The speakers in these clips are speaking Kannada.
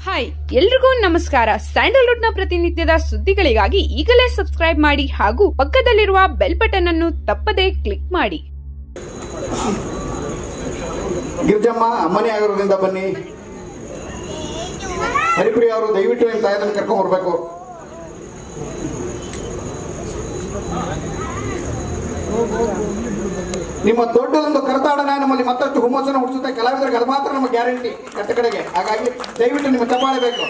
ಹಾಯ್ ಎಲ್ರಿಗೂ ನಮಸ್ಕಾರ ಸ್ಯಾಂಡಲ್ವುಡ್ ನ ಪ್ರತಿನಿತ್ಯದ ಸುದ್ದಿಗಳಿಗಾಗಿ ಈಗಲೇ ಸಬ್ಸ್ಕ್ರೈಬ್ ಮಾಡಿ ಹಾಗೂ ಪಕ್ಕದಲ್ಲಿರುವ ಬೆಲ್ ಬಟನ್ ಅನ್ನು ತಪ್ಪದೇ ಕ್ಲಿಕ್ ಮಾಡಿ ಗಿರಿಜಮ್ಮ ಅಮ್ಮನಿ ಆಗಿರೋದ್ರಿಂದ ಬನ್ನಿ ಹರಿಪ್ರಿಯ ಅವರು ದಯವಿಟ್ಟು ನಿಮ್ಮ ತಾಯದನ್ನು ಕರ್ಕೊಂಡ್ ಬರ್ಬೇಕು ನಿಮ್ಮ ದೊಡ್ಡದೊಂದು ಕರತಾಡನ ನಮ್ಮಲ್ಲಿ ಮತ್ತಷ್ಟು ಹುಮ್ಮಸ್ಸನ್ನು ಹುಟ್ಟಿಸುತ್ತೆ ಕಲಾವಿದರಿಗೆ ಅದು ಮಾತ್ರ ನಮ್ಮ ಗ್ಯಾರಂಟಿ ಕಟ್ಟ ಕಡೆಗೆ ಹಾಗಾಗಿ ದಯವಿಟ್ಟು ನಿಮ್ಮ ಚಪ್ಪಾಳೆ ಬೇಕು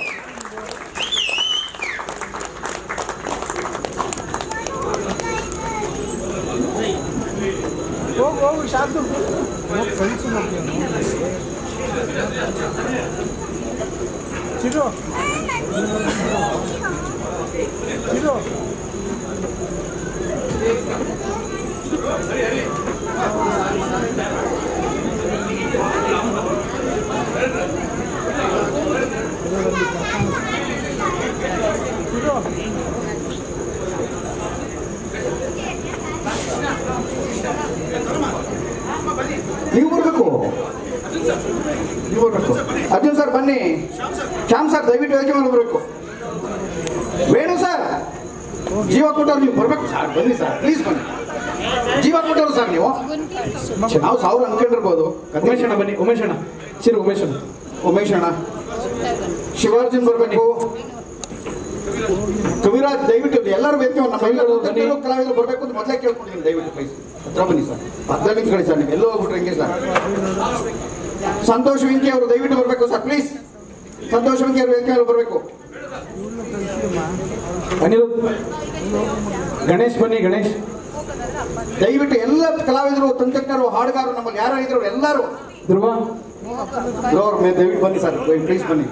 ಚಿರು ಚಿರು ನೀವು ಬರ್ಬೇಕು ನೀವು ಬರ್ಬೇಕು ಅರ್ಜುನ್ ಸರ್ ಬನ್ನಿ ಶ್ಯಾಮ್ ಸರ್ ದಯವಿಟ್ಟು ವೇದಿಕೆ ಮೇಲೆ ಬರಬೇಕು ವೇಣು ಸರ್ ಜೀವ ಕೊಟ್ಟವ್ರು ನೀವು ಬರ್ಬೇಕು ಸರ್ ಬನ್ನಿ ಸರ್ ಪ್ಲೀಸ್ ಬನ್ನಿ ಜೀವ ಕೊಟ್ಟವ್ರು ಸರ್ ನೀವು ಛೆ, ನಾವು ಸಾವಿರ ಅನ್ಕೊಂಡಿರ್ಬೋದು ಉಮೇಶ್ ಅಣ್ಣ ಬನ್ನಿ ಉಮೇಶ್ ಅಣ್ಣ ಚಿರು ಉಮೇಶ್ ಅಣ್ಣ ಉಮೇಶ್ ಅಣ್ಣ ಶಿವಾರ್ಜುನ್ ಬರ್ಬೇಕು ಕವಿರಾಜ್ ದಯವಿಟ್ಟು ಎಲ್ಲರೂ ವೇದಿಕೆ ನಮ್ಮ ಎಲ್ಲರೂ ಗಣ್ಯರು ಕಲಾವಿದರು ಬರ್ಬೇಕು ಅಂತ ಮೊದಲೇ ಕೇಳ್ಕೊಂಡಿದ್ದೀನಿ ದಯವಿಟ್ಟು ಪ್ಲೀಸ್ ಹತ್ರ ಬನ್ನಿ ಸರ್ ಹತ್ರ ನಿಂತ್ಕೊಳ್ಳಿ ಸರ್ ನೀವು ಎಲ್ಲೋ ಹೋಗ್ಬಿಟ್ರೆ ಹೆಂಗೆ ಸರ್ ಸಂತೋಷ್ ವೆಂಕಿ ಅವರು ದಯವಿಟ್ಟು ಬರಬೇಕು ಸರ್ ಪ್ಲೀಸ್ ಸಂತೋಷ್ ವೆಂಕಿ ಅವರು ವೇದಿಕೆ ಮೇಲೆ ಬರಬೇಕು ಅನಿರುದ್ ಗಣೇಶ್ ಬನ್ನಿ ಗಣೇಶ್ ದಯವಿಟ್ಟು ಎಲ್ಲ ಕಲಾವಿದರು ತಂತ್ರಜ್ಞರು ಹಾಡುಗಾರರು ನಮ್ಮಲ್ಲಿ ಯಾರು ಇದ್ರು ಎಲ್ಲರೂ ಧ್ರುವ ಅವ್ರ ಮೇಲೆ ದಯವಿಟ್ಟು ಬನ್ನಿ ಸರ್ ಪ್ಲೀಸ್ ಬನ್ನಿ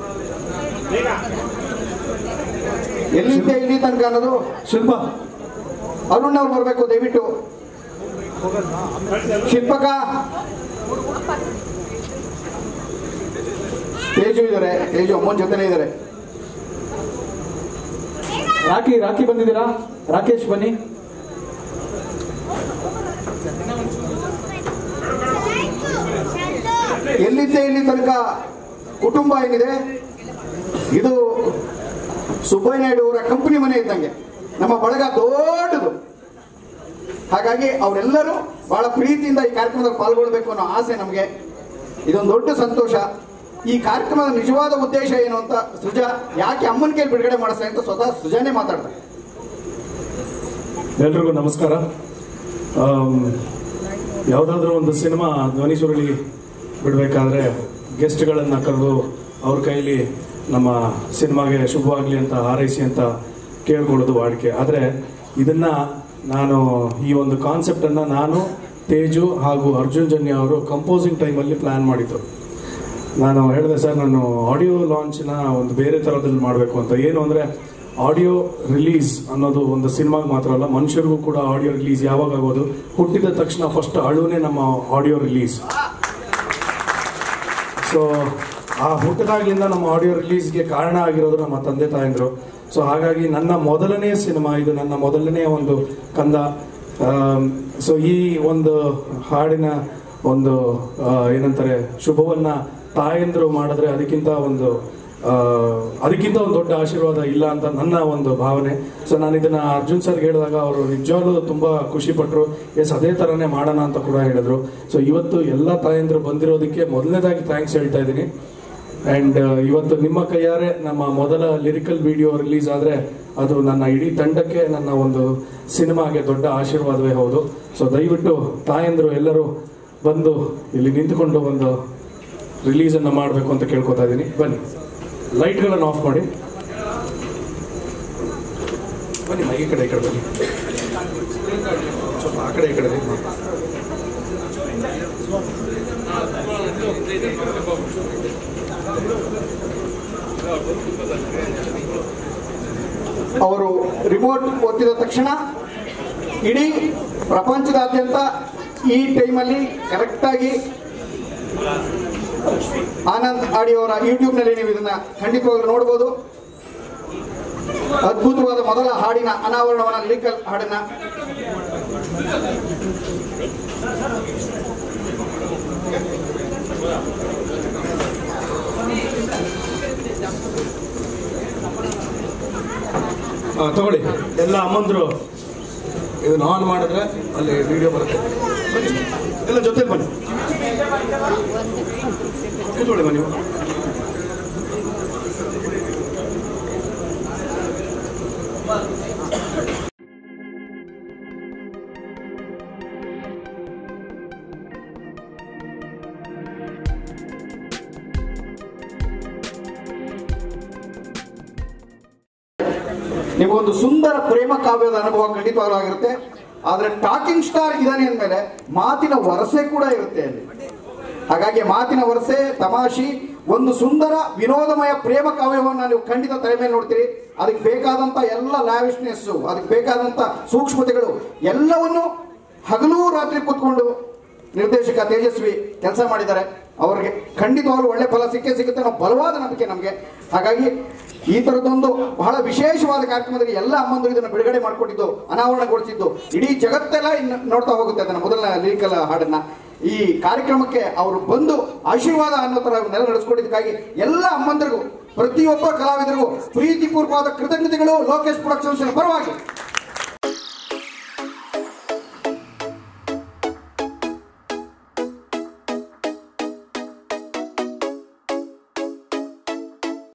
ಎಲ್ಲಿಂದ ಇಲ್ಲಿ ತನಕ ಅನ್ನೋದು ಶಿಲ್ಪ ಅರುಣ್ ಅವ್ರು ಬರಬೇಕು ದಯವಿಟ್ಟು ಶಿಲ್ಪಕ ತೇಜು ಇದ್ದಾರೆ ತೇಜು ಅಮ್ಮನ ಜೊತೆನೇ ಇದ್ದಾರೆ ರಾಕಿ ರಾಕಿ ಬಂದಿದ್ದೀರಾ ರಾಕೇಶ್ ಬನ್ನಿ ಎಲ್ಲಿದ್ದೆ ಇಲ್ಲಿ ತನಕ ಕುಟುಂಬ ಏನಿದೆ ಇದು ಸುಬ್ಬಯ್ಯ ನಾಯ್ಡು ಅವರ ಕಂಪನಿ ಮನೆ ಇದ್ದಂಗೆ ನಮ್ಮ ಬಳಗ ದೊಡ್ಡದು ಹಾಗಾಗಿ ಅವರೆಲ್ಲರೂ ಬಹಳ ಪ್ರೀತಿಯಿಂದ ಈ ಕಾರ್ಯಕ್ರಮದಲ್ಲಿ ಪಾಲ್ಗೊಳ್ಬೇಕು ಅನ್ನೋ ಆಸೆ ನಮಗೆ ಇದೊಂದು ದೊಡ್ಡ ಸಂತೋಷ ಈ ಕಾರ್ಯಕ್ರಮದ ನಿಜವಾದ ಉದ್ದೇಶ ಏನು ಅಂತ ಸೃಜಾ ಯಾಕೆ ಅಮ್ಮನ ಕೈಲಿ ಬಿಡುಗಡೆ ಮಾಡಿಸ್ತಾರೆ ಅಂತ ಸ್ವತಃ ಸೃಜಾನೇ ಮಾತಾಡ್ತಾರೆ ಎಲ್ರಿಗೂ ನಮಸ್ಕಾರ ಯಾವುದಾದ್ರೂ ಒಂದು ಸಿನಿಮಾ ಧ್ವನಿ ಸುರುಳಿ ಬಿಡಬೇಕಾದ್ರೆ ಗೆಸ್ಟ್ಗಳನ್ನು ಕರೆದು ಅವ್ರ ಕೈಲಿ ನಮ್ಮ ಸಿನಿಮಾಗೆ ಶುಭವಾಗಲಿ ಅಂತ ಹಾರೈಸಿ ಅಂತ ಕೇಳ್ಕೊಳ್ಳೋದು ವಾಡಿಕೆ ಆದರೆ ಇದನ್ನ ನಾನು ಈ ಒಂದು ಕಾನ್ಸೆಪ್ಟನ್ನು ನಾನು ತೇಜು ಹಾಗೂ ಅರ್ಜುನ್ ಜನ್ಯ ಅವರು ಕಂಪೋಸಿಂಗ್ ಟೈಮಲ್ಲಿ ಪ್ಲ್ಯಾನ್ ಮಾಡಿದ್ದು ನಾನು ಹೇಳಿದೆ ಸರ್ ನಾನು ಆಡಿಯೋ ಲಾಂಚ್ನ ಒಂದು ಬೇರೆ ಥರದಲ್ಲಿ ಮಾಡಬೇಕು ಅಂತ ಏನು ಅಂದರೆ ಆಡಿಯೋ ರಿಲೀಸ್ ಅನ್ನೋದು ಒಂದು ಸಿನಿಮಾಗೆ ಮಾತ್ರ ಅಲ್ಲ ಮನುಷ್ಯರಿಗೂ ಕೂಡ ಆಡಿಯೋ ರಿಲೀಸ್ ಯಾವಾಗ ಆಗೋದು ಹುಟ್ಟಿದ ತಕ್ಷಣ ಫಸ್ಟ್ ಅಳುನೇ ನಮ್ಮ ಆಡಿಯೋ ರಿಲೀಸ್ ಸೊ ಆ ಹುಟ್ಟಿದಾಗ್ಲಿಂದ ನಮ್ಮ ಆಡಿಯೋ ರಿಲೀಸ್ಗೆ ಕಾರಣ ಆಗಿರೋದು ನಮ್ಮ ತಂದೆ ತಾಯಂದ್ರು ಸೊ ಹಾಗಾಗಿ ನನ್ನ ಮೊದಲನೇ ಸಿನಿಮಾ ಇದು ನನ್ನ ಮೊದಲನೇ ಒಂದು ಕಂದ ಸೊ ಈ ಒಂದು ಹಾಡಿನ ಒಂದು ಆ, ಏನಂತಾರೆ ಶುಭವನ್ನ ತಾಯಂದ್ರು ಮಾಡಿದ್ರೆ ಅದಕ್ಕಿಂತ ಒಂದು ಆ, ಅದಕ್ಕಿಂತ ಒಂದು ದೊಡ್ಡ ಆಶೀರ್ವಾದ ಇಲ್ಲ ಅಂತ ನನ್ನ ಒಂದು ಭಾವನೆ ಸೊ ನಾನು ಇದನ್ನ ಅರ್ಜುನ್ ಸರ್ ಹೇಳಿದಾಗ ಅವರು ನಿಜವಾಗ್ಲೂ ತುಂಬಾ ಖುಷಿ ಪಟ್ರು ಎಸ್ ಅದೇ ತರನೇ ಮಾಡೋಣ ಅಂತ ಕೂಡ ಹೇಳಿದ್ರು ಸೊ ಇವತ್ತು ಎಲ್ಲ ತಾಯಂದ್ರು ಬಂದಿರೋದಕ್ಕೆ ಮೊದಲನೇದಾಗಿ ಥ್ಯಾಂಕ್ಸ್ ಹೇಳ್ತಾ ಇದ್ದೀನಿ ಅಂಡ್ ಇವತ್ತು ನಿಮ್ಮ ಕೈಯಾರೆ ನಮ್ಮ ಮೊದಲ ಲಿರಿಕಲ್ ವಿಡಿಯೋ ರಿಲೀಸ್ ಆದ್ರೆ ಅದು ನನ್ನ ಇಡೀ ತಂಡಕ್ಕೆ ನನ್ನ ಒಂದು ಸಿನಿಮಾಗೆ ದೊಡ್ಡ ಆಶೀರ್ವಾದವೇ ಹೌದು ಸೊ ದಯವಿಟ್ಟು ತಾಯಂದ್ರು ಎಲ್ಲರೂ ಬಂದು ಇಲ್ಲಿ ನಿಂತುಕೊಂಡು ಒಂದು ರಿಲೀಸ್ ಅನ್ನ ಮಾಡಬೇಕು ಅಂತ ಕೇಳ್ಕೊತಾ ಇದ್ದೀನಿ ಬನ್ನಿ ಲೈಟ್ಗಳನ್ನು ಆಫ್ ಮಾಡಿ ಬನ್ನಿ ಈ ಕಡೆ ಈ ಕಡೆ ಬನ್ನಿ ಸ್ವಲ್ಪ ಆ ಕಡೆ ಈ ಕಡೆ ಬನ್ನಿ. ಅವರು ರಿಮೋಟ್ ಒತ್ತಿದ ತಕ್ಷಣ ಇಡೀ ಪ್ರಪಂಚದಾದ್ಯಂತ ಈ ಟೈಮಲ್ಲಿ ಕರೆಕ್ಟಾಗಿ ಆನಂದ್ ಆಡಿ ಅವರ ಯೂಟ್ಯೂಬ್ನಲ್ಲಿ ನೀವು ಇದನ್ನ ಖಂಡಿತವಾಗ್ಲೂ ನೋಡ್ಬೋದು ಅದ್ಭುತವಾದ ಮೊದಲ ಹಾಡಿನ ಅನಾವರಣವನ್ನ ಲಿರಿಕಲ್ ಹಾಡನ್ನ ಆ, ತಗೊಳ್ಳಿ ಎಲ್ಲ ಅಮ್ಮಂದ್ರು ಇದನ್ನ ಆನ್ ಮಾಡಿದ್ರೆ ಅಲ್ಲಿ ವಿಡಿಯೋ ಬರುತ್ತೆ ಬನ್ನಿ ಎಲ್ಲ ಜೊತೆ ಬನ್ನಿ ಕೂತ್ಕೊಳ್ಳಿ ಬನ್ನಿ ನಿಮಗೊಂದು ಸುಂದರ ಪ್ರೇಮ ಕಾವ್ಯದ ಅನುಭವ ಖಂಡಿತವಾಗ್ಲೂ ಆಗಿರುತ್ತೆ ಆದ್ರೆ ಟಾಕಿಂಗ್ ಸ್ಟಾರ್ ಇದಾನೆ ಅಂದಮೇಲೆ ಮಾತಿನ ವರಸೆ ಕೂಡ ಇರುತ್ತೆ ಅಲ್ಲಿ ಹಾಗಾಗಿ ಮಾತಿನ ವರಸೆ ತಮಾಷಿ ಒಂದು ಸುಂದರ ವಿನೋದಮಯ ಪ್ರೇಮ ಕಾವ್ಯವನ್ನು ನೀವು ಖಂಡಿತ ತಲೆ ಮೇಲೆ ನೋಡ್ತೀರಿ ಅದಕ್ಕೆ ಬೇಕಾದಂತ ಎಲ್ಲ ಲ್ಯಾವಿಶ್ನೆಸ್ ಅದಕ್ಕೆ ಬೇಕಾದಂತ ಸೂಕ್ಷ್ಮತೆಗಳು ಎಲ್ಲವನ್ನು ಹಗಲು ರಾತ್ರಿ ಕೂತ್ಕೊಂಡು ನಿರ್ದೇಶಕ ತೇಜಸ್ವಿ ಕೆಲಸ ಮಾಡಿದ್ದಾರೆ ಅವರಿಗೆ ಖಂಡಿತವಾಗ್ಲೂ ಒಳ್ಳೆ ಫಲ ಸಿಕ್ಕೇ ಸಿಗುತ್ತೆ ಅನ್ನೋ ಬಲವಾದ ನಂಬಿಕೆ ನಮಗೆ ಹಾಗಾಗಿ ಈ ತರದೊಂದು ಬಹಳ ವಿಶೇಷವಾದ ಕಾರ್ಯಕ್ರಮದಲ್ಲಿ ಎಲ್ಲ ಅಮ್ಮಂದರು ಇದನ್ನು ಬಿಡುಗಡೆ ಮಾಡಿಕೊಟ್ಟಿದ್ದು ಅನಾವರಣಗೊಳಿಸಿದ್ದು ಇಡೀ ಜಗತ್ತೆಲ್ಲ ಇನ್ನು ನೋಡ್ತಾ ಹೋಗುತ್ತೆ ಅದನ್ನ ಮೊದಲ ಲಿರಿಕಲ್ ಹಾಡನ್ನ ಈ ಕಾರ್ಯಕ್ರಮಕ್ಕೆ ಅವರು ಬಂದು ಆಶೀರ್ವಾದ ಅನ್ನೋ ತರ ನೆಲೆ ನಡೆಸ್ಕೊಟ್ಟಿದ್ದಕ್ಕಾಗಿ ಎಲ್ಲ ಅಮ್ಮಂದರಿಗೂ ಪ್ರತಿಯೊಬ್ಬ ಕಲಾವಿದರಿಗೂ ಪ್ರೀತಿಪೂರ್ವಕವಾದ ಕೃತಜ್ಞತೆಗಳು ಲೋಕೇಶ್ ಪ್ರೊಡಕ್ಷನ್ಸ್ ಪರವಾಗಿ